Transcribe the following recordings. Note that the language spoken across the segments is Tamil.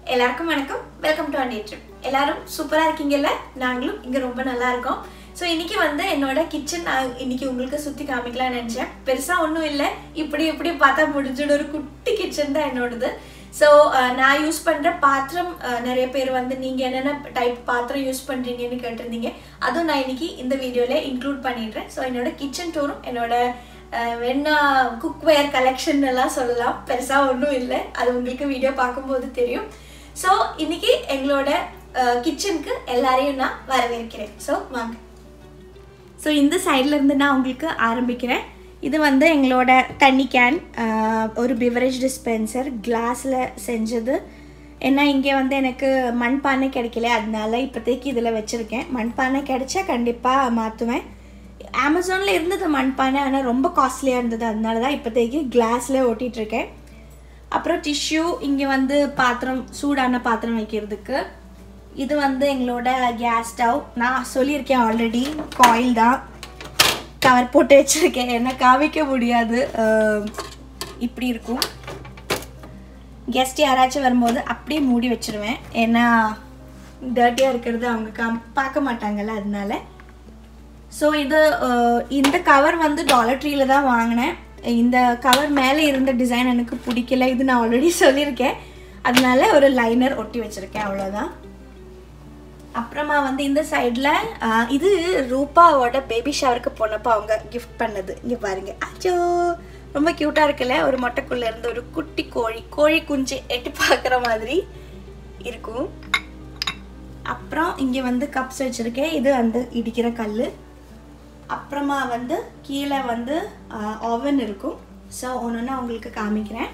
எல்லாருக்கும் வணக்கம் வெல்கம் டு அண்டே ட்ரிப் எல்லாரும் சூப்பரா இருக்கீங்கல்ல நாங்களும் இங்க ரொம்ப நல்லா இருக்கோம் ஸோ இன்னைக்கு வந்து என்னோட கிச்சன் நான் இன்னைக்கு உங்களுக்கு சுத்தி காமிக்கலாம்னு நினைச்சேன் பெருசா ஒன்றும் இல்லை இப்படி இப்படி பார்த்தா முடிஞ்சிட ஒரு குட்டி கிச்சன் தான் என்னோடது ஸோ நான் யூஸ் பண்ற பாத்திரம் அஹ், நிறைய பேர் வந்து நீங்க என்னென்ன டைப் பாத்திரம் யூஸ் பண்றீங்கன்னு கேட்டிருந்தீங்க அதுவும் நான் இன்னைக்கு இந்த வீடியோல இன்க்ளூட் பண்ணிடுறேன் ஸோ என்னோட கிச்சன் டூரும் என்னோட அஹ், வேணா குக்வேர் கலெக்ஷன் எல்லாம் சொல்லலாம் பெருசா ஒன்றும் இல்லை அது உங்களுக்கு வீடியோ பார்க்கும்போது தெரியும் ஸோ இன்னைக்கு எங்களோட கிச்சனுக்கு எல்லாரையும் நான் வரவேற்கிறேன் ஸோ வாங்க ஸோ இந்த சைடில் இருந்து நான் உங்களுக்கு ஆரம்பிக்கிறேன் இது வந்து எங்களோட தண்ணி கேன் ஒரு பிவரேஜ் டிஸ்பென்சர் கிளாஸில் செஞ்சது ஏன்னா இங்கே வந்து எனக்கு மண்பானை கிடைக்கல அதனால இப்போதைக்கு இதில் வச்சுருக்கேன் மண்பானை கிடைச்சா கண்டிப்பாக மாற்றுவேன் அமேசானில் இருந்தது மண்பானை ஆனால் ரொம்ப காஸ்ட்லியாக இருந்தது அதனால தான் இப்போதைக்கு கிளாஸில் ஓட்டிகிட்ருக்கேன் அப்புறம் டிஷ்யூ இங்கே வந்து பாத்திரம் சூடான பாத்திரம் வைக்கிறதுக்கு இது வந்து எங்களோட கேஸ் ஸ்டவ் நான் சொல்லியிருக்கேன் ஆல்ரெடி காயில் தான் கவர் போட்டு வச்சுருக்கேன் என்ன காமிக்க முடியாது அஹ், இப்படி இருக்கும் கெஸ்ட் யாராச்சும் வரும்போது அப்படியே மூடி வச்சிருவேன் ஏன்னா டர்ட்டியாக இருக்கிறது அவங்க காம் பார்க்க மாட்டாங்கல்ல அதனால ஸோ இது அஹ், இந்த கவர் வந்து டாலர் ட்ரீல தான் வாங்கினேன் இந்த கவர் மேலே இருந்த டிசைன் எனக்கு பிடிக்கல இது நான் ஆல்ரெடி சொல்லியிருக்கேன் அதனால ஒரு லைனர் ஒட்டி வச்சுருக்கேன் அவ்வளோதான் அப்புறமா வந்து இந்த சைடில் இது ரூபாவோட பேபி ஷவருக்கு போனப்போ அவங்க கிஃப்ட் பண்ணது இங்கே பாருங்க அச்சோ ரொம்ப க்யூட்டாக இருக்குல்ல ஒரு மொட்டைக்குள்ளே இருந்து ஒரு குட்டி கோழி கோழி குஞ்சு எட்டி பார்க்குற மாதிரி இருக்கும் அப்புறம் இங்கே வந்து கப்ஸ் வச்சுருக்கேன் இது வந்து இடிக்கிற கல் அப்புறமா வந்து கீழே வந்து ஓவன் இருக்கும் ஸோ ஒன்று உங்களுக்கு காமிக்கிறேன்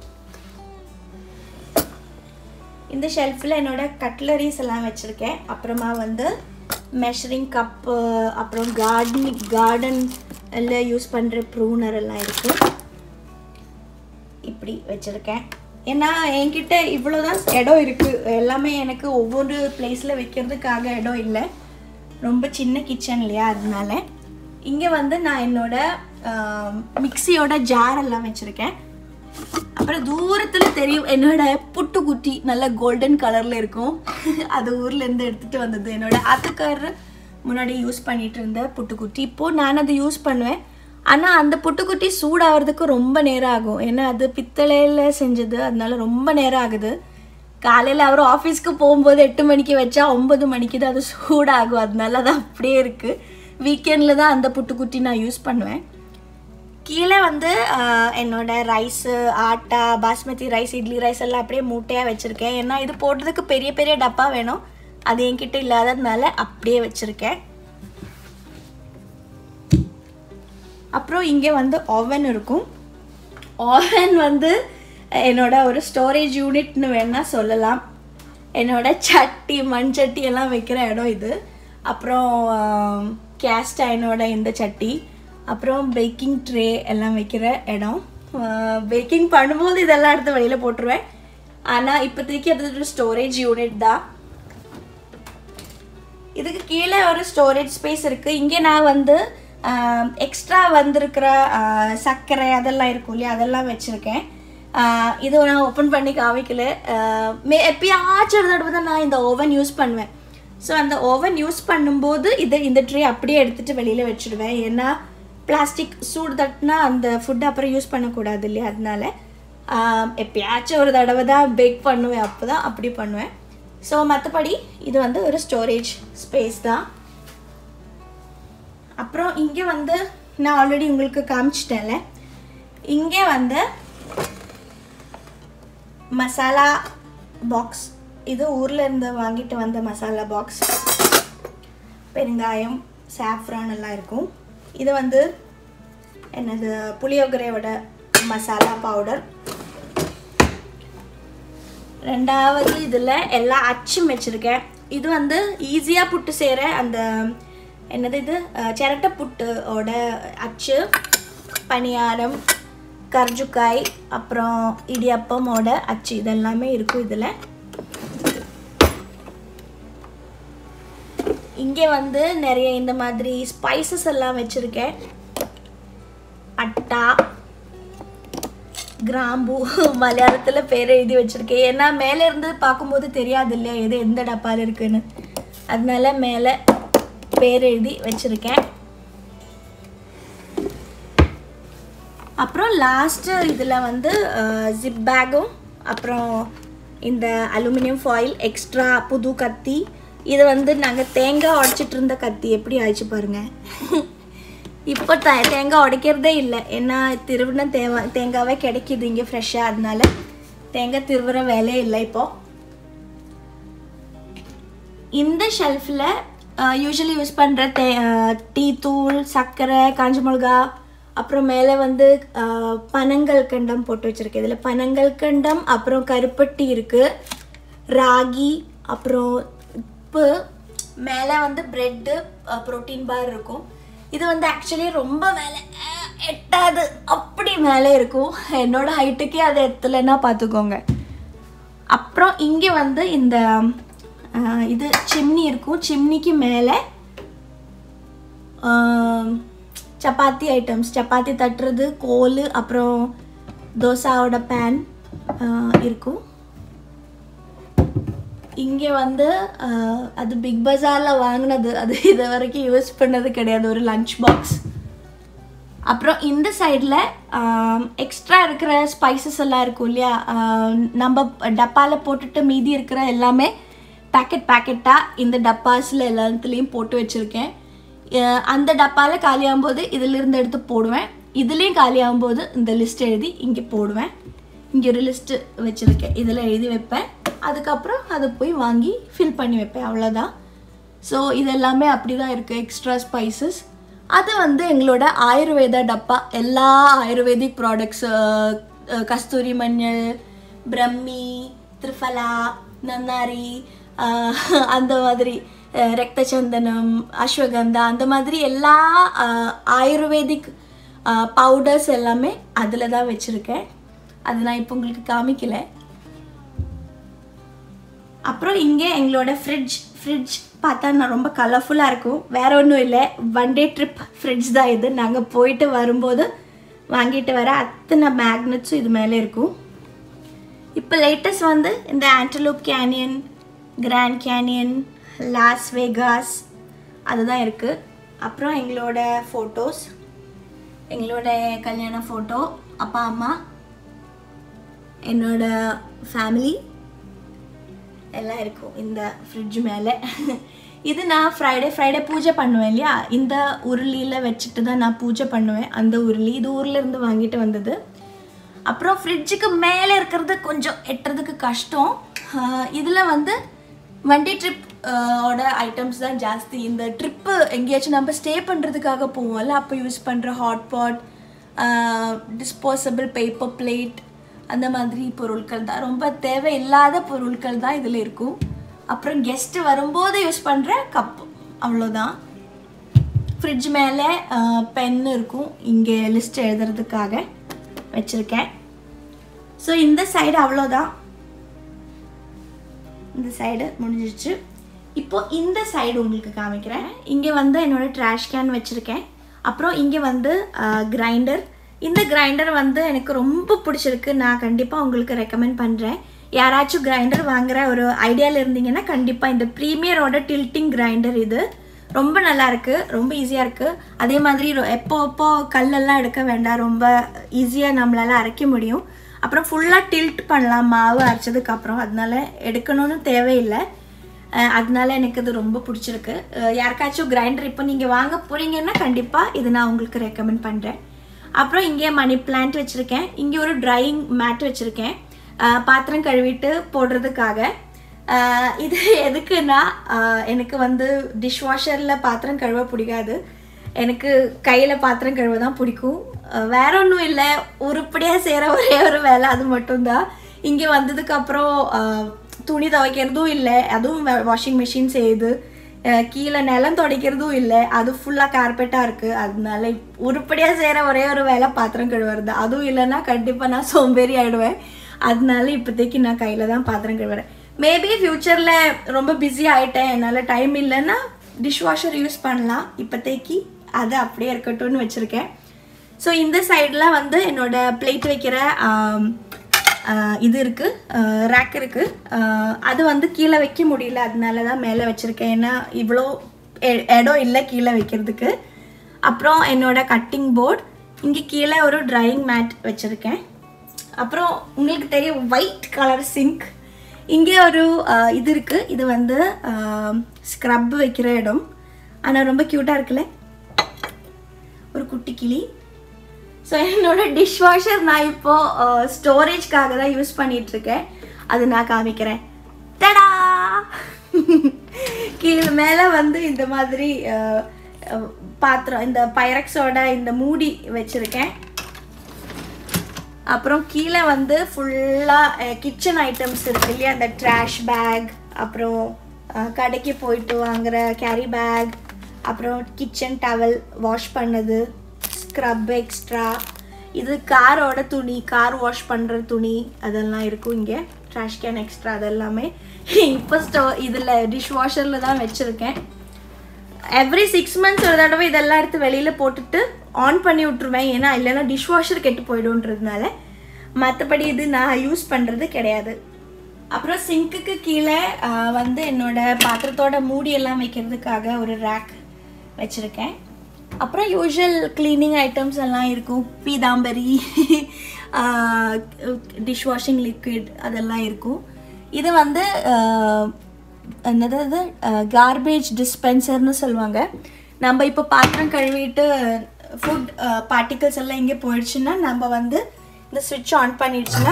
இந்த ஷெல்ஃபில் என்னோட கட்லரிஸ் எல்லாம் வச்சுருக்கேன் அப்புறமா வந்து மெஷரிங் கப்பு அப்புறம் கார்டனிங் கார்டன் எல்லாம் யூஸ் பண்ணுற ப்ரூனர் எல்லாம் இருக்குது இப்படி வச்சுருக்கேன் ஏன்னா என்கிட்ட இவ்வளோதான் இடம் இருக்குது எல்லாமே எனக்கு ஒவ்வொரு பிளேஸில் வைக்கிறதுக்காக இடம் இல்லை ரொம்ப சின்ன கிச்சன் இல்லையா அதனால இங்கே வந்து நான் என்னோட மிக்சியோட ஜார் எல்லாம் வச்சுருக்கேன் அப்புறம் தூரத்தில் தெரியும் என்னோட புட்டுக்குட்டி நல்ல கோல்டன் கலரில் இருக்கும் அது ஊர்லேருந்து எடுத்துகிட்டு வந்தது என்னோட ஆத்துக்காரர் முன்னாடி யூஸ் பண்ணிட்டு இருந்த புட்டுக்குட்டி இப்போது நான் அதை யூஸ் பண்ணுவேன் ஆனால் அந்த புட்டுக்குட்டி சூடாகிறதுக்கு ரொம்ப நேரம் ஆகும் ஏன்னா அது பித்தளையில் செஞ்சது அதனால ரொம்ப நேரம் ஆகுது காலையில் அவர் ஆஃபீஸ்க்கு போகும்போது எட்டு மணிக்கு வச்சா ஒன்பது மணிக்கு தான் அது சூடாகும் அதனால அது அப்படியே இருக்குது வீக்கெண்டில் தான் அந்த புட்டுக்குட்டி நான் யூஸ் பண்ணுவேன் கீழே வந்து ஆஹ், என்னோட rice atta basmati rice idli rice எல்லாம் அப்படியே மூட்டையாக வச்சுருக்கேன் ஏன்னா இது போடுறதுக்கு பெரிய பெரிய டப்பா வேணும் அது என்கிட்ட இல்லாததுனால அப்படியே வச்சுருக்கேன் அப்புறம் இங்கே வந்து ஓவன் இருக்கும் ஓவன் வந்து என்னோட ஒரு ஸ்டோரேஜ் யூனிட்னு வேணால் சொல்லலாம் என்னோட சட்டி மண் சட்டி எல்லாம் வைக்கிற இடம் இது அப்புறம் கேஸ்ட் அயனோட இந்த சட்டி அப்புறம் பேக்கிங் ட்ரே எல்லாம் வைக்கிற இடம் பேக்கிங் பண்ணும்போது இதெல்லாம் எடுத்து வெளியில் போட்டுருவேன் ஆனால் இப்போதைக்கு அது ஒரு ஸ்டோரேஜ் யூனிட் தான் இதுக்கு கீழே ஒரு ஸ்டோரேஜ் ஸ்பேஸ் இருக்குது இங்கே நான் வந்து எக்ஸ்ட்ரா வந்திருக்கிற ஆஹ், சர்க்கரை அதெல்லாம் இருக்கும் இல்லையா அதெல்லாம் வச்சுருக்கேன் இது நான் ஓப்பன் பண்ணி காமிக்கல ஆஹ், மே எப்பயாச்சும் ஒரு தடவை தான் நான் இந்த ஓவன் யூஸ் பண்ணுவேன் ஸோ அந்த ஓவன் யூஸ் பண்ணும்போது இதை இந்த ட்ரே அப்படியே எடுத்துகிட்டு வெளியில் வச்சுடுவேன் ஏன்னா பிளாஸ்டிக் சூடு தட்டினா அந்த ஃபுட் அப்புறம் யூஸ் பண்ணக்கூடாது இல்லையா அதனால ஆஹ், எப்பயாச்சும் ஒரு தடவை தான் பேக் பண்ணுவேன் அப்போ தான் அப்படி பண்ணுவேன் ஸோ மற்றபடி இது வந்து ஒரு ஸ்டோரேஜ் ஸ்பேஸ் தான் அப்புறம் இங்கே வந்து நான் ஆல்ரெடி உங்களுக்கு காமிச்சிட்டேன்ல இங்கே வந்து மசாலா பாக்ஸ் இது ஊரில் இருந்து வாங்கிட்டு வந்த மசாலா பாக்ஸ் பெருங்காயம் சாஃப்ரான் எல்லாம் இருக்கும் இது வந்து என்னது புளியோகரையோட மசாலா பவுடர் ரெண்டாவது இதில் எல்லா அச்சும் வச்சுருக்கேன் இது வந்து ஈஸியாக புட்டு செய்கிற அந்த என்னது இது அஹ், சிரட்டை புட்டோட அச்சு பணியாரம் கர்ஜுக்காய் அப்புறம் இடியப்பமோட அச்சு இதெல்லாமே இருக்கும் இதில் இங்கே வந்து நிறைய இந்த மாதிரி ஸ்பைசஸ் எல்லாம் வச்சுருக்கேன் பட்டா கிராம்பு மலையாளத்தில் பேர் எழுதி வச்சுருக்கேன் ஏன்னா மேலே இருந்து பார்க்கும்போது தெரியாது இல்லையா எது எந்த டப்பாவில் இருக்குன்னு அதனால மேலே பேர் எழுதி வச்சுருக்கேன் அப்புறம் லாஸ்ட்டு இதில் வந்து ஜிப் பேக்கும் அப்புறம் இந்த அலுமினியம் ஃபாயில் எக்ஸ்ட்ரா புது கத்தி இது வந்து நாங்கள் தேங்காய் உடச்சிட்டு இருந்த கத்தி எப்படி ஆயிடுச்சு பாருங்க இப்போ த தேங்காய் உடைக்கிறதே இல்லை ஏன்னா திருவின தேவ தேங்காவே கிடைக்கிது இங்கே ஃப்ரெஷ்ஷாக அதனால தேங்காய் திருவுற வேலையே இல்லை இப்போது இந்த ஷெல்ஃபில் யூஸ்வலி யூஸ் பண்ணுற தே டீ தூள் சர்க்கரை காஞ்ச மிளகா அப்புறம் மேலே வந்து அஹ், பனங்கள் கண்டம் போட்டு வச்சுருக்கேன் இதில் பனங்கள் கண்டம் அப்புறம் கருப்பட்டி இருக்குது ராகி அப்புறம் உப்பு மேலே வந்து ப்ரெட்டு ப்ரோட்டீன் பார் இருக்கும் இது வந்து ஆக்சுவலி ரொம்ப மேலே அஹ், எட்டாது அப்படி மேலே இருக்கும் என்னோட ஹைட்டுக்கே அதை எத்தலைன்னா பார்த்துக்கோங்க அப்புறம் இங்கே வந்து இந்த ஆஹ், இது சிம்னி இருக்கும் சிம்னிக்கு மேலே ஆம், சப்பாத்தி ஐட்டம்ஸ் சப்பாத்தி தட்டுறது கோல் அப்புறம் தோசாவோட பேன் இருக்கும் இங்கே வந்து ஆஹ், அது பிக் பஜாரில் வாங்கினது அது இது வரைக்கும் யூஸ் பண்ணது கிடையாது ஒரு லஞ்ச் பாக்ஸ் அப்புறம் இந்த சைடில் எக்ஸ்ட்ரா இருக்கிற ஸ்பைசஸ் எல்லாம் இருக்கும் இல்லையா ஆம், நம்ம டப்பாவில் போட்டுட்டு மீதி இருக்கிற எல்லாமே பேக்கெட் பேக்கெட்டாக இந்த டப்பாஸில் எல்லாத்துலேயும் போட்டு வச்சுருக்கேன் அஹ், அந்த டப்பாவில் காலியாகும்போது இதிலிருந்து எடுத்து போடுவேன் இதுலேயும் காலியாகும்போது இந்த லிஸ்ட் எழுதி இங்கே போடுவேன் இங்கே ஒரு லிஸ்ட்டு வச்சுருக்கேன் இதில் எழுதி வைப்பேன் அதுக்கப்புறம் அதை போய் வாங்கி ஃபில் பண்ணி வைப்பேன் அவ்வளோதான் ஸோ இது எல்லாமே அப்படி தான் இருக்குது எக்ஸ்ட்ரா ஸ்பைசஸ் அது வந்து எங்களோட ஆயுர்வேதா டப்பா எல்லா ஆயுர்வேதிக் ப்ராடக்ட்ஸ் கஸ்தூரி மஞ்சள் பிரம்மி திரிஃபலா நன்னாரி அஹ், அந்த மாதிரி அஹ், ரத்த சந்தனம் அஸ்வகந்தா அந்த மாதிரி எல்லா அஹ், ஆயுர்வேதிக் பவுடர்ஸ் எல்லாமே அதில் தான் வச்சுருக்கேன் அது நான் இப்போ உங்களுக்கு காமிக்கல அப்புறம் இங்கே எங்களோட ஃப்ரிட்ஜ் ஃப்ரிட்ஜ் பார்த்தா நான் ரொம்ப கலர்ஃபுல்லாக இருக்கும் வேற ஒன்றும் இல்லை ஒன் டே ட்ரிப் ஃப்ரிட்ஜ் தான் இது நாங்கள் போயிட்டு வரும்போது வாங்கிட்டு வர அத்தனை மேக்னட்ஸும் இது மேலே இருக்கும் இப்போ லேட்டஸ்ட் வந்து இந்த Antelope Canyon Grand Canyon Las Vegas அதுதான் இருக்குது அப்புறம் எங்களோட ஃபோட்டோஸ் எங்களோட கல்யாண ஃபோட்டோ அப்பா அம்மா என்னோட ஃபேமிலி எல்லாம் இருக்கும் இந்த ஃப்ரிட்ஜ் மேலே இது நான் ஃப்ரைடே ஃப்ரைடே பூஜை பண்ணுவேன் இல்லையா இந்த உருளியில் வச்சுட்டு தான் நான் பூஜை பண்ணுவேன் அந்த உருளி இது ஊர்ல இருந்து வாங்கிட்டு வந்தது அப்புறம் ஃப்ரிட்ஜுக்கு மேலே இருக்கிறது கொஞ்சம் எட்டுறதுக்கு கஷ்டம் இதில் வந்து வண்டி ட்ரிப் ஓட ஐட்டம்ஸ் தான் ஜாஸ்தி இந்த ட்ரிப்பு எங்கேயாச்சும் நம்ம ஸ்டே பண்ணுறதுக்காக போவோம்ல அப்போ யூஸ் பண்ணுற hot pot disposable paper plate அந்த மாதிரி பொருட்கள் தான் ரொம்ப தேவையில்லாத பொருட்கள் தான் இதில் இருக்கும் அப்புறம் கெஸ்ட்டு வரும்போது யூஸ் பண்ணுற கப்பு அவ்வளோதான் ஃப்ரிட்ஜ் மேலே பென் இருக்கும் இங்கே லிஸ்ட் எழுதுறதுக்காக வச்சுருக்கேன் ஸோ இந்த சைடு அவ்வளோதான் இந்த சைடு முடிஞ்சிருச்சு இப்போ இந்த சைடு உங்களுக்கு காமிக்கிறேன் இங்கே வந்து என்னோட ட்ராஷ் கேன் வச்சுருக்கேன் அப்புறம் இங்கே வந்து கிரைண்டர் இந்த கிரைண்டர் வந்து எனக்கு ரொம்ப பிடிச்சிருக்கு நான் கண்டிப்பாக உங்களுக்கு ரெக்கமெண்ட் பண்ணுறேன் யாராச்சும் கிரைண்டர் வாங்குற ஒரு ஐடியாவில் இருந்தீங்கன்னா கண்டிப்பாக இந்த ப்ரீமியரோட டில்ட்டிங் கிரைண்டர் இது ரொம்ப நல்லா இருக்கு ரொம்ப ஈஸியாக இருக்குது அதே மாதிரி ரொ- எப்போ எப்போ கல்லெல்லாம் எடுக்க வேண்டாம் ரொம்ப ஈஸியாக நம்மளால அரைக்க முடியும் அப்புறம் ஃபுல்லாக டில்ட் பண்ணலாம் மாவு அரைச்சதுக்கப்புறம் அதனால எடுக்கணும்னு தேவையில்லை அஹ் அதனால எனக்கு இது ரொம்ப பிடிச்சிருக்கு அஹ் யாருக்காச்சும் கிரைண்டர் இப்போ நீங்கள் வாங்க போறீங்கன்னா கண்டிப்பாக இது நான் உங்களுக்கு ரெக்கமெண்ட் பண்ணுறேன் அப்புறம் இங்கே மணி பிளான்ட் வச்சுருக்கேன் இங்கே ஒரு ட்ரையிங் மேட் வச்சுருக்கேன் அஹ் பாத்திரம் கழுவிட்டு போடுறதுக்காக அஹ் இது எதுக்குன்னா அஹ் எனக்கு வந்து டிஷ்வாஷரில் பாத்திரம் கழுவ பிடிக்காது எனக்கு கையில் பாத்திரம் கழுவ தான் பிடிக்கும் அஹ் வேற ஒன்றும் இல்லை உருப்படியாக செய்கிற ஒரே ஒரு வேலை அது மட்டும்தான் இங்கே வந்ததுக்கப்புறம் துணி துவைக்கிறதும் இல்லை அதுவும் வாஷிங் மிஷின் செய்யுது அஹ் கீழே நிலம் துடைக்கிறதும் இல்லை அது ஃபுல்லாக கார்பெட்டாக இருக்குது அதனால உருப்படியாக செய்கிற ஒரே ஒரு வேலை பாத்திரம் கழுவுறது அதுவும் இல்லைன்னா கண்டிப்பாக நான் சோம்பேறி ஆயிடுவேன் அதனால இப்போதைக்கு நான் கையில் தான் பாத்திரம் கழுவுறேன் மேபி ஃப்யூச்சரில் ரொம்ப பிஸி ஆகிட்டேன் என்னால் டைம் இல்லைன்னா டிஷ்வாஷர் யூஸ் பண்ணலாம் இப்போதைக்கு அது அப்படியே இருக்கட்டும்னு வச்சுருக்கேன் ஸோ இந்த சைடில் வந்து என்னோட பிளேட் வைக்கிற ஆம், ஆஹ், இது இருக்குது ரேக் இருக்குது அது வந்து கீழே வைக்க முடியல அதனால தான் மேலே வச்சுருக்கேன் ஏன்னா இவ்வளோ எ- இடம் இல்லை கீழே வைக்கிறதுக்கு அப்புறம் என்னோட கட்டிங் போர்ட் இங்கே கீழே ஒரு ட்ரையிங் மேட் வச்சுருக்கேன் அப்புறம் உங்களுக்கு தெரியும் ஒயிட் கலர் சிங்க் இங்கே ஒரு ஆஹ், இது இருக்குது இது வந்து ஸ்க்ரப் வைக்கிற இடம் ஆனால் ரொம்ப க்யூட்டாக இருக்குல்ல ஒரு குட்டி கிளி ஸோ என்னோட டிஷ் வாஷர் நான் இப்போ ஸ்டோரேஜ்க்காக தான் யூஸ் பண்ணிட்டு இருக்கேன் அது நான் காமிக்கிறேன் தடா கீழே மேலே வந்து இந்த மாதிரி அஹ், அஹ், பாத்திரம் இந்த பைரக்ஸோட இந்த மூடி வச்சுருக்கேன் அப்புறம் கீழே வந்து ஃபுல்லாக கிச்சன் ஐட்டம்ஸ் இருக்கு இல்லையா அந்த ட்ராஷ் பேக் அப்புறம் அஹ், கடைக்கு போயிட்டு வாங்குற கேரி பேக் அப்புறம் கிச்சன் டவல் வாஷ் பண்ணது ஸ்க்ரப் எக்ஸ்ட்ரா இது காரோட துணி கார் வாஷ் பண்ணுற துணி அதெல்லாம் இருக்கும் இங்கே ட்ராஷ் கேன் எக்ஸ்ட்ரா அதெல்லாமே இப்போ ஸ்டோ இதில் டிஷ் வாஷரில் தான் வச்சுருக்கேன் எவ்ரி சிக்ஸ் மந்த்ஸ் ஒரு தடவை இதெல்லாம் எடுத்து வெளியில் போட்டுட்டு ஆன் பண்ணி விட்ருவேன் ஏன்னா இல்லைன்னா டிஷ் வாஷர் கெட்டு போயிடும்ன்றதுனால மற்றபடி இது நான் யூஸ் பண்ணுறது கிடையாது அப்புறம் சிங்க்குக்கு கீழே ஆஹ், வந்து என்னோட பாத்திரத்தோட மூடி எல்லாம் வைக்கிறதுக்காக ஒரு ரேக் வச்சுருக்கேன் அப்புறம் யூஷுவல் க்ளீனிங் ஐட்டம்ஸ் எல்லாம் இருக்கும் பீதாம்பரி டிஷ் வாஷிங் லிக்விட் அதெல்லாம் இருக்கும் இது வந்து ஆஹ், என்னது கார்பேஜ் டிஸ்பென்சர்னு சொல்லுவாங்க நம்ம இப்போ பாத்திரம் கழுவிட்டு ஃபுட் பார்ட்டிகல்ஸ் எல்லாம் இங்கே போயிடுச்சுன்னா நம்ம வந்து இந்த ஸ்விட்ச் ஆன் பண்ணிடுச்சுன்னா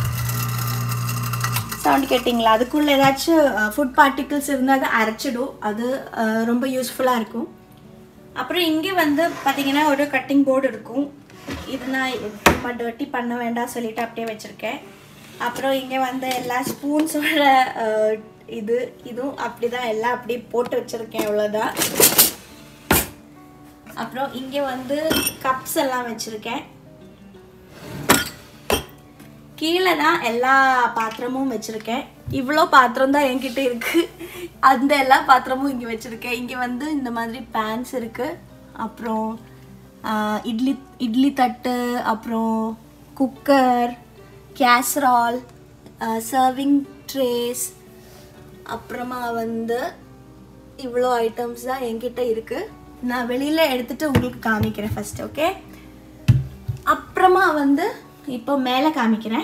சவுண்ட் கேட்டிங்களா அதுக்குள்ளே ஏதாச்சும் ஃபுட் பார்ட்டிகிள்ஸ் இருந்தால் அதை அரைச்சிடும் அது அஹ், ரொம்ப யூஸ்ஃபுல்லாக இருக்கும் அப்புறம் இங்கே வந்து பார்த்தீங்கன்னா ஒரு கட்டிங் போர்டு இருக்கும் இது நான் ரொம்ப டர்ட்டி பண்ண வேண்டாம் சொல்லிட்டு அப்படியே வச்சுருக்கேன் அப்புறம் இங்கே வந்து எல்லா ஸ்பூன்ஸோட இது இதுவும் அப்படி தான் எல்லாம் அப்படியே போட்டு வச்சுருக்கேன் அவ்வளோதான் அப்புறம் இங்கே வந்து கப்ஸ் எல்லாம் வச்சுருக்கேன் கீழே தான் எல்லா பாத்திரமும் வச்சுருக்கேன் இவ்வளோ பாத்திரம் தான் என்கிட்ட இருக்குது அந்த எல்லா பாத்திரமும் இங்கே வச்சுருக்கேன் இங்கே வந்து இந்த மாதிரி பேன்ஸ் இருக்குது அப்புறம் ஆஹ், இட்லி இட்லி தட்டு அப்புறம் குக்கர் கேஸ்ரால் சர்விங் ட்ரேஸ் அப்புறமா வந்து இவ்வளோ ஐட்டம்ஸ் தான் என்கிட்ட இருக்குது நான் வெளியில் எடுத்துகிட்டு உங்களுக்கு காமிக்கிறேன் ஃபஸ்ட்டு ஓகே அப்புறமா வந்து இப்போ மேலே காமிக்கிறேன்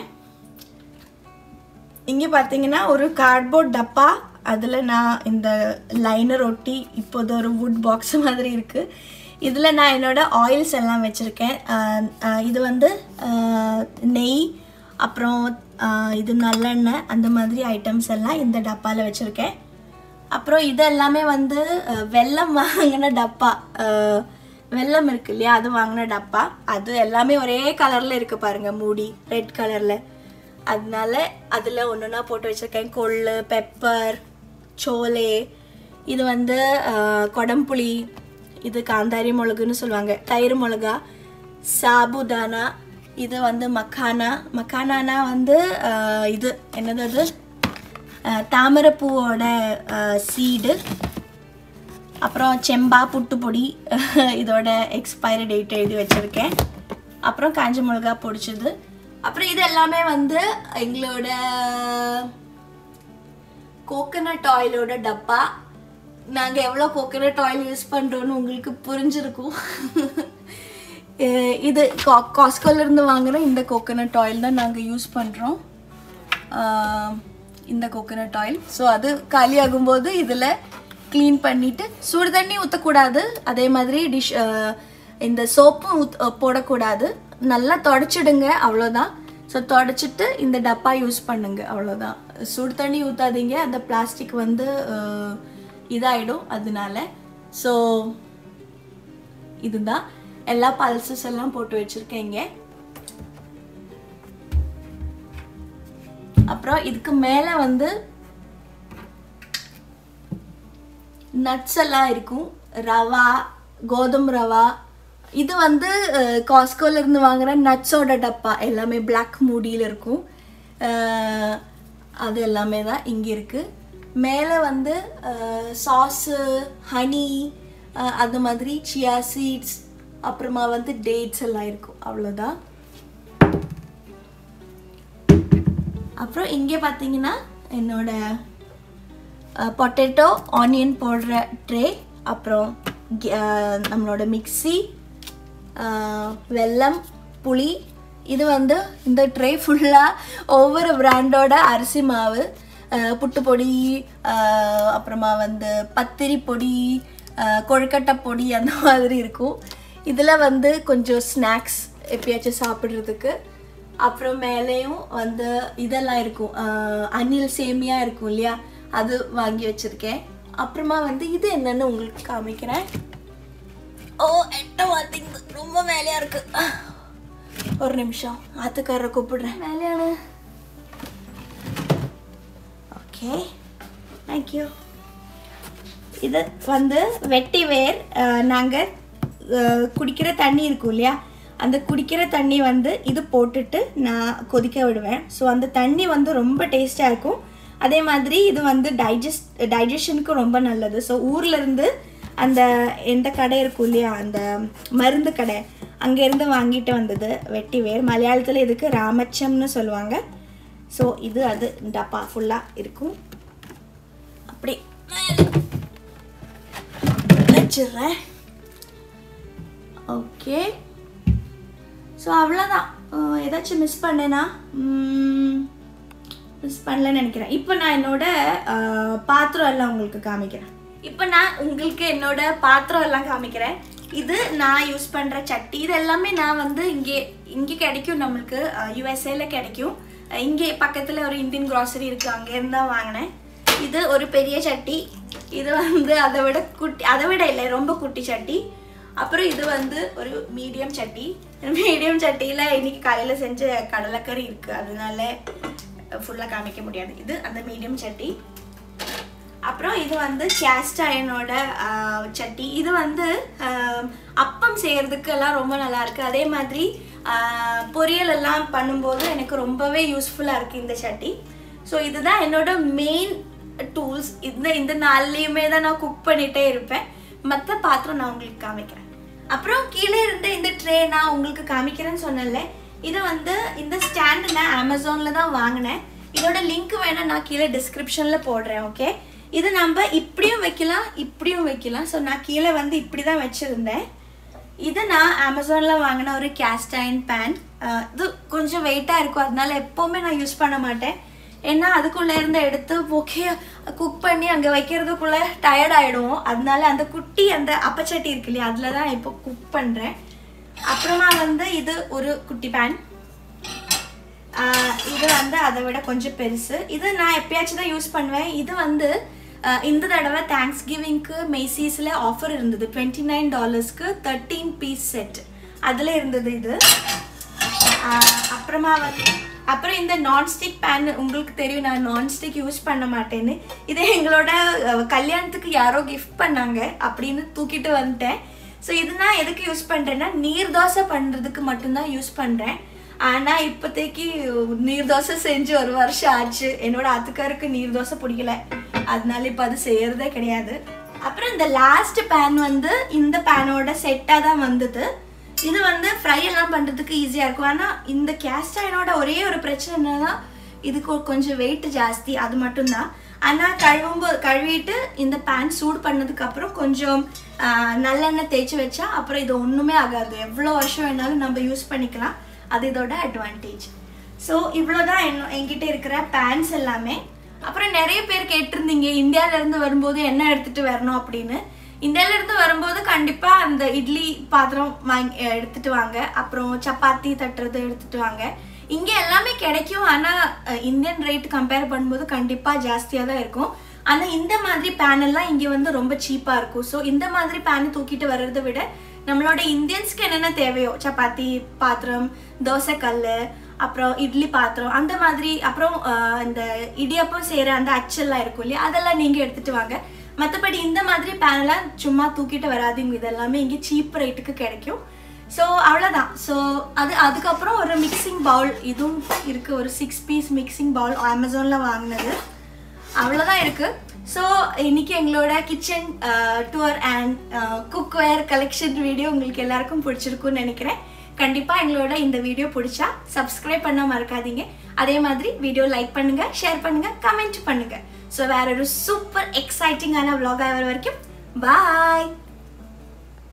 இங்கே பார்த்தீங்கன்னா ஒரு கார்ட்போர்ட் டப்பா அதில் நான் இந்த லைனர் ஒட்டி இப்போது ஒரு வுட் பாக்ஸ் மாதிரி இருக்குது இதில் நான் என்னோட ஆயில்ஸ் எல்லாம் வச்சுருக்கேன் ஆஹ் ஆஹ் இது வந்து ஆஹ் நெய் அப்புறம் ஆஹ் இது நல்லெண்ணெய் அந்த மாதிரி ஐட்டம்ஸ் எல்லாம் இந்த டப்பாவில் வச்சுருக்கேன் அப்புறம் இது எல்லாமே வந்து அஹ், வெல்லம் வாங்கின டப்பா அஹ், வெல்லம் இருக்கு இல்லையா அது வாங்கின டப்பா அது எல்லாமே ஒரே கலரில் இருக்கு பாருங்க மூடி ரெட் கலரில் அதனால அதில் ஒன்றுனா போட்டு வச்சுருக்கேன் கொள்ளு பெப்பர் சோலே இது வந்து அஹ், கொடம்புளி இது காந்தாரி மிளகுன்னு சொல்லுவாங்க தயிர் மிளகா சாபுதானா இது வந்து மக்கானா மக்கானானா வந்து அஹ், இது என்னது அது அஹ், தாமரைப்பூவோட சீடு அப்புறம் செம்பா புட்டு பொடி இதோட எக்ஸ்பைரி டேட் எழுதி வச்சுருக்கேன் அப்புறம் காஞ்ச மிளகா பொடிச்சது அப்புறம் இது எல்லாமே வந்து எங்களோட கோகனட் ஆயிலோட டப்பா நாங்கள் எவ்வளோ கோகனட் ஆயில் யூஸ் பண்ணுறோன்னு உங்களுக்கு புரிஞ்சிருக்கும் அஹ் இது கா- காஸ்கோல இருந்து வாங்குற இந்த கோகனட் ஆயில் தான் நாங்கள் யூஸ் பண்ணுறோம் இந்த கோகனட் ஆயில் ஸோ அது காலி ஆகும்போது இதில் க்ளீன் பண்ணிவிட்டு சுடு தண்ணி ஊற்றக்கூடாது அதே மாதிரி டிஷ் இந்த சோப்பும் ஊத் போடக்கூடாது நல்லா தொடச்சிடுங்க அவ்வளோதான் ஸோ தொடச்சிட்டு இந்த டப்பா யூஸ் பண்ணுங்க அவ்வளோதான் சுடு தண்ணி ஊற்றாதீங்க அந்த பிளாஸ்டிக் வந்து அஹ், இதாயிடும் அதனால ஸோ இதுதான் எல்லா பல்சஸ் எல்லாம் போட்டு வச்சிருக்கேன் இங்க அப்புறம் இதுக்கு மேல வந்து நட்ஸ் எல்லாம் இருக்கும் ரவா கோதுமை ரவா இது வந்து காஸ்கோல இருந்து வாங்குற நட்ஸோட டப்பா எல்லாமே பிளாக் மூடியில் இருக்கும் அஹ், அது எல்லாமே தான் இங்கே இருக்குது மேலே வந்து சாஸு ஹனி அது மாதிரி சியா சீட்ஸ் அப்புறமா வந்து டேட்ஸ் எல்லாம் இருக்கும் அவ்வளோதான் அப்புறம் இங்கே பார்த்தீங்கன்னா என்னோட பொட்டேட்டோ ஆனியன் போடுற ட்ரே அப்புறம் கி- அஹ், நம்மளோட மிக்ஸி வெல்லம் புளி இது வந்து இந்த ட்ரே ஃபுல்லாக ஒவ்வொரு பிராண்டோட அரிசி மாவு அஹ், புட்டு பொடி அஹ், அப்புறமா வந்து பத்திரி பொடி அஹ், கொழுக்கட்டை பொடி அந்த மாதிரி இருக்கும் இதில் வந்து கொஞ்சம் ஸ்நாக்ஸ் எப்பயாச்சும் சாப்பிட்றதுக்கு அப்புறம் மேலேயும் வந்து இதெல்லாம் இருக்கும் அஹ், அணில் சேமியா இருக்கும் இல்லையா அது வாங்கி வச்சிருக்கேன் அப்புறமா வந்து இது என்னன்னு உங்களுக்கு காமிக்கிறேன் ஓ எட்ட மாட்டேங்குது ரொம்ப வேலையா இருக்கு ஒரு நிமிஷம் ஆத்துக்காரரை கூப்பிடுறேன் வேலையான ஓகே தேங்க்யூ இது வந்து வெட்டி வேர் நாங்கள் குடிக்கிற தண்ணி இருக்கும் இல்லையா அந்த குடிக்கிற தண்ணி வந்து இது போட்டுட்டு நான் கொதிக்க விடுவேன் ஸோ அந்த தண்ணி வந்து ரொம்ப டேஸ்ட்டாக இருக்கும் அதே மாதிரி இது வந்து டைஜஸ்ட் டைஜஷனுக்கு ரொம்ப நல்லது ஸோ ஊர்லேருந்து அந்த எந்த கடை இருக்கும் இல்லையா அந்த மருந்து கடை அங்கேருந்து வாங்கிட்டு வந்தது வெட்டி வேர் மலையாளத்தில் இதுக்கு ராமச்சம்னு சொல்லுவாங்க ஸோ இது அது டப்பா ஃபுல்லாக இருக்கும் அப்படி மேலே வச்சிடுறேன் ஓகே ஸோ அவ்வளோதான் அஹ் ஏதாச்சும் மிஸ் பண்ணேனா மிஸ் பண்ணலன்னு நினைக்கிறேன் இப்போ நான் என்னோட அஹ், பாத்திரம் எல்லாம் உங்களுக்கு காமிக்கிறேன் இப்போ நான் உங்களுக்கு என்னோட பாத்திரம் எல்லாம் காமிக்கிறேன் இது நான் யூஸ் பண்ணுற சட்டி இது எல்லாமே நான் வந்து இங்கே இங்கே கிடைக்கும் நம்மளுக்கு யூஎஸ்ஏல கிடைக்கும் அஹ் இங்கே பக்கத்தில் ஒரு இந்தியன் grocery இருக்குது அங்கேருந்து தான் வாங்கினேன் இது ஒரு பெரிய சட்டி இது வந்து அதை விட குட்டி அதை விட இல்லை ரொம்ப குட்டி சட்டி அப்புறம் இது வந்து ஒரு மீடியம் சட்டி மீடியம் சட்டியில் இன்னைக்கு காலையில் செஞ்ச கடலைக்கறி இருக்குது அதனால ஃபுல்லாக காமிக்க முடியாது இது அந்த மீடியம் சட்டி அப்புறம் இது வந்து கேஸ்ட் அயனோட சட்டி இது வந்து ஆஹ், அப்பம் செய்யறதுக்கு எல்லாம் ரொம்ப நல்லா இருக்கு அதே மாதிரி ஆஹ், பொரியல் எல்லாம் பண்ணும்போது எனக்கு ரொம்பவே யூஸ்ஃபுல்லாக இருக்கு இந்த சட்டி ஸோ இதுதான் என்னோட மெயின் டூல்ஸ் இந்த இந்த நாள்லேயுமே தான் நான் குக் பண்ணிட்டே இருப்பேன் மற்ற பாத்திரம் நான் உங்களுக்கு காமிக்கிறேன் அப்புறம் கீழே இருந்த இந்த ட்ரே நான் உங்களுக்கு காமிக்கிறேன்னு சொன்னேன்ல இதை வந்து இந்த ஸ்டாண்டு நான் அமேசானில் தான் வாங்கினேன் இதோட லிங்க் வேணால் நான் கீழே டிஸ்கிரிப்ஷனில் போடுறேன் ஓகே இது நம்ம இப்படியும் வைக்கலாம் இப்படியும் வைக்கலாம் ஸோ நான் கீழே வந்து இப்படி தான் வச்சுருந்தேன் இது நான் அமேசானில் வாங்கின ஒரு கேஸ்ட் அயன் பேன் இது கொஞ்சம் வெயிட்டாக இருக்கும் அதனால எப்போவுமே நான் யூஸ் பண்ண மாட்டேன் ஏன்னா அதுக்குள்ளே இருந்து எடுத்து ஓகே குக் பண்ணி அங்கே வைக்கிறதுக்குள்ளே டயர்ட் ஆகிடுவோம் அதனால அந்த குட்டி அந்த அப்பச்சட்டி இருக்கு இல்லையா அதில் தான் இப்போ குக் பண்ணுறேன் அப்புறமா வந்து இது ஒரு குட்டி பேன் ஆஹ் இது வந்து அதை விட கொஞ்சம் பெருசு இது நான் எப்பயாச்சும் தான் யூஸ் பண்ணுவேன் இது வந்து ஆஹ் இந்த தடவை தேங்க்ஸ் கிவிங்க்கு மெய்சிஸில் ஆஃபர் இருந்தது டுவெண்ட்டி நைன் டாலர்ஸ்க்கு தேர்ட்டீன் பீஸ் செட் அதில் இருந்தது இது ஆஹ் அப்புறமா வந்து அப்புறம் இந்த நான்ஸ்டிக் பேன் உங்களுக்கு தெரியும் நான் நான்ஸ்டிக் யூஸ் பண்ண மாட்டேன்னு இது எங்களோட அஹ், கல்யாணத்துக்கு யாரோ கிஃப்ட் பண்ணாங்க அப்படின்னு தூக்கிட்டு வந்துட்டேன் ஸோ இது நான் எதுக்கு யூஸ் பண்ணுறேன்னா நீர் தோசை பண்ணுறதுக்கு மட்டும்தான் யூஸ் பண்ணுறேன் ஆனால் இப்போதைக்கு நீர் தோசை செஞ்சு ஒரு வருஷம் ஆச்சு என்னோட அத்துக்காருக்கு நீர் தோசை பிடிக்கல அதனால இப்போ அது செய்யறதே கிடையாது அப்புறம் இந்த லாஸ்ட் பேன் வந்து இந்த பேனோட செட்டாக தான் வந்தது இது வந்து ஃப்ரை எல்லாம் பண்ணுறதுக்கு ஈஸியாக இருக்கும் ஆனால் இந்த கேஸ்ட் அயனோட ஒரே ஒரு பிரச்சனை என்னன்னா இதுக்கு ஒரு கொஞ்சம் வெயிட் ஜாஸ்தி அது மட்டும்தான் ஆனால் கழுவும்போது கழுவிட்டு இந்த பேன் சூடு பண்ணதுக்கு அப்புறம் கொஞ்சம் ஆஹ், நல்லெண்ணெய் தேய்ச்சி வச்சா அப்புறம் இது ஒன்றுமே ஆகாது எவ்வளோ வருஷம் வேணாலும் நம்ம யூஸ் பண்ணிக்கலாம் அது இதோட அட்வான்டேஜ் ஸோ இவ்வளோதான் என்ன என்கிட்ட இருக்கிற பேன்ஸ் எல்லாமே அப்புறம் நிறைய பேர் கேட்டிருந்தீங்க இந்தியால இருந்து வரும்போது என்ன எடுத்துட்டு வரணும் அப்படின்னு இந்தியால இருந்து வரும்போது கண்டிப்பா அந்த இட்லி பாத்திரம் வாங்கி எடுத்துட்டு வாங்க அப்புறம் சப்பாத்தி தட்டுறது எடுத்துட்டு வாங்க இங்க எல்லாமே கிடைக்கும் ஆனா அஹ், இந்தியன் ரேட் கம்பேர் பண்ணும்போது கண்டிப்பா ஜாஸ்தியா தான் இருக்கும் ஆனா இந்த மாதிரி பேன் எல்லாம் இங்க வந்து ரொம்ப சீப்பா இருக்கும் ஸோ இந்த மாதிரி பேன் தூக்கிட்டு வர்றதை விட நம்மளோட இந்தியன்ஸ்க்கு என்னென்ன தேவையோ சப்பாத்தி பாத்திரம் தோசை கல்லு அப்புறம் இட்லி பாத்திரம் அந்த மாதிரி அப்புறம் ஆஹ், இந்த இடியப்பம் செய்கிற அந்த அச்செல்லாம் இருக்கும் இல்லையா அதெல்லாம் நீங்கள் எடுத்துட்டு வாங்க மற்றபடி இந்த மாதிரி பேனெல்லாம் சும்மா தூக்கிட்டு வராதீங்க இதெல்லாமே இங்கே சீப் ரேட்டுக்கு கிடைக்கும் ஸோ அவ்வளோதான் ஸோ அது அதுக்கப்புறம் ஒரு மிக்சிங் பவுல் இதுவும் இருக்குது ஒரு சிக்ஸ் பீஸ் மிக்சிங் பவுல் அமேசானில் வாங்கினது அவ்வளோதான் இருக்கு ஸோ இன்னைக்கு எங்களோட kitchen tour and cook cookware collection video உங்களுக்கு எல்லாருக்கும் பிடிச்சிருக்கும்னு நினைக்கிறேன் கண்டிப்பாக எங்களோட இந்த வீடியோ பிடிச்சா சப்ஸ்கிரைப் பண்ண மறக்காதீங்க அதே மாதிரி வீடியோ லைக் பண்ணுங்க ஷேர் பண்ணுங்க கமெண்ட் பண்ணுங்க ஸோ வேற ஒரு சூப்பர் எக்ஸைட்டிங்கான vlog ஆகிற வரைக்கும் பாய்